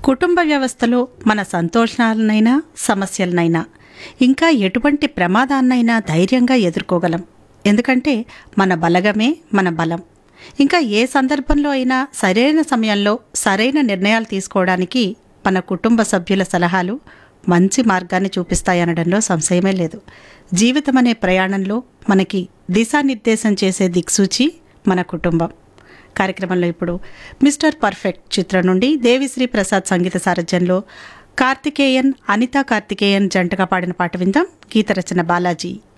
కుటుంబ వ్యవస్థలో మన సంతోషాలనైనా సమస్యలనైనా ఇంకా ఎటువంటి ప్రమాదాన్నైనా ధైర్యంగా ఎదుర్కోగలం ఎందుకంటే మన బలగమే మన బలం ఇంకా ఏ సందర్భంలో అయినా సరైన సమయంలో సరైన నిర్ణయాలు తీసుకోవడానికి మన కుటుంబ సభ్యుల సలహాలు మంచి మార్గాన్ని చూపిస్తాయనడంలో సంశయమే లేదు జీవితం అనే ప్రయాణంలో మనకి దిశానిర్దేశం చేసే దిక్సూచి మన కుటుంబం కార్యక్రమంలో ఇప్పుడు మిస్టర్ పర్ఫెక్ట్ చిత్రం నుండి దేవిశ్రీ ప్రసాద్ సంగీత సారథ్యంలో కార్తికేయన్ అనితా కార్తికేయన్ జంటగా పాడిన పాట విందాం గీత రచన బాలాజీ